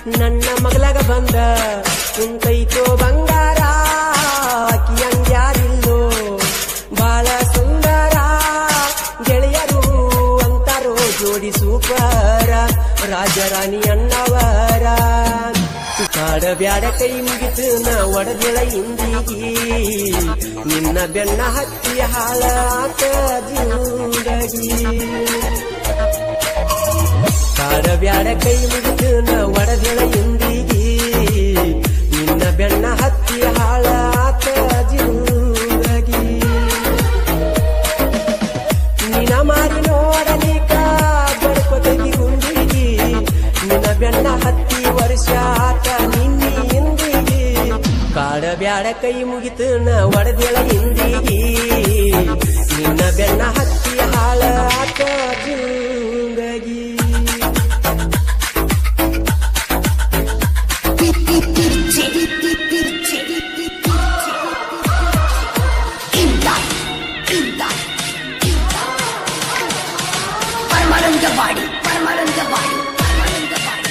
ನನ್ನ ಮಗಳಗ ಬಂದ ಕುಂತೈತೋ ಬಂಗಾರ ಆಕಿ ಹಂಗ್ಯಾರಿಲ್ಲೋ ಬಾಳ ಸುಂದರ ಗೆಳೆಯರು ಅಂತಾರೋ ಜೋಡಿ ಸೂಪರ ರಾಜರಾಣಿ ಅಣ್ಣವರ ಕಾಡ ಬ್ಯಾಡ ಕೈ ಮುಗಿತು ನಾ ಒಡದಿಳ ಇಂದಿಗಿ ನಿನ್ನ ಬೆನ್ನ ಹತ್ತಿ ಹಾಳ ಆತ ಜಿಂದಗಿ ಕಾಡ ಬ್ಯಾಡ ಕೈ ಮುಗಿತು ನಾ ಒಡದಿಳ ಇಂದಿಗಿ ನಿನ್ನ ಬೆನ್ನ ಹತ್ತಿ ಹಾಳ ಆತ ಜಿಂದಗಿ ನಿನ ಮಾರಿ ನೋಡಲಿಕ ಬಡಪದಗಿ ಗುಂಡಿಗಿ ನಿನ ಬೆನ್ನ ಹತ್ತಿ ವರ್ಷ ಆತ ನಿನ್ನಿ ಇಂದಿಗಿ ಕಾಡ ಬ್ಯಾಡ ಕೈ ಮುಗಿತು ನ ಒಡದೆಳ ಇಂದಿಗಿ ನಿನ್ನ ಬೆನ್ನ ಹತ್ತಿ ಹಾಳ ಆತ ಜಿಂದಗಿ ಪರಮಾನಂದವಾಡಿ ಪರಮಾನಂದವಾಡಿ ಪರಮಾನಂದವಾಡಿ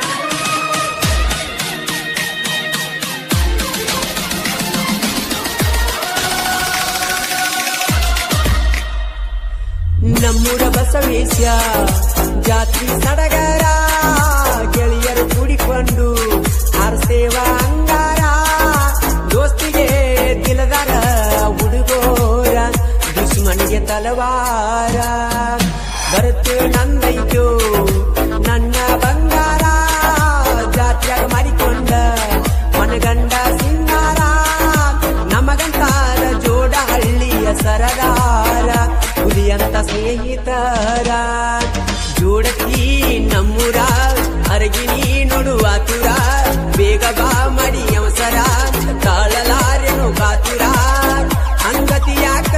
ನಮ್ಮೂರ ಬಸವೇಶ ಜಾತ್ರಿ ಸಡಗರ ಗೆಳೆಯರು ಕೂಡಿಕೊಂಡು ಆರ್ಸೇವ ಅಂಗಾರ ದೋಸ್ತಿಗೆ ದಿಲದಾರ ಹುಡುಗೋರ ದುಶ್ಮನಿಗೆ ತಲವಾರ ಬರುತ್ತು ನಂದೈತು ನನ್ನ ಬಂಗಾರ ಜಾತ್ರೆಯಾಗ ಮಾಡಿಕೊಂಡ ಮನಗಂಡ ಸಿಂಗಾರ ನಮಗಂತಾರ ಜೋಡ ಹಳ್ಳಿಯ ಸರದಾರ ಹುಲಿಯಂತ ಸ್ನೇಹಿತರ ಜೋಡತಿ ನಮ್ಮೂರ ಅರಗಿನಿ ನೋಡುವ ತುರ ಬೇಗ ಬಾ ಮಾಡಿ ಅವಸರ ತಾಳಲಾರೆನು ಕಾತುರ ಅಂಗತಿ ಯಾಕ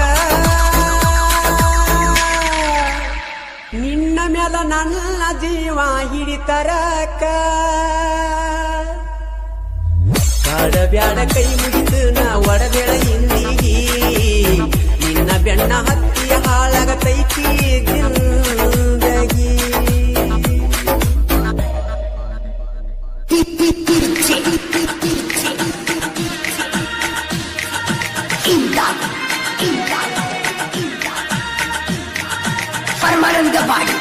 ನಿನ್ನ ಮೇಲ ನನ್ನ ಜೀವ ಹಿಡಿತರಕ ಕಾಡ ಬ್ಯಾಡ ಕೈ ಮುಗಿತು ನಾ ಒಡಬೆಳ ಇಂದಿಗಿ ನಿನ್ನ ಬೆಣ್ಣ ಹತ್ತಿ ಹಾಳಾಗತೈತಿ ಜಿಂದಗಿ ಪರಮಾನಂದವಾಡಿ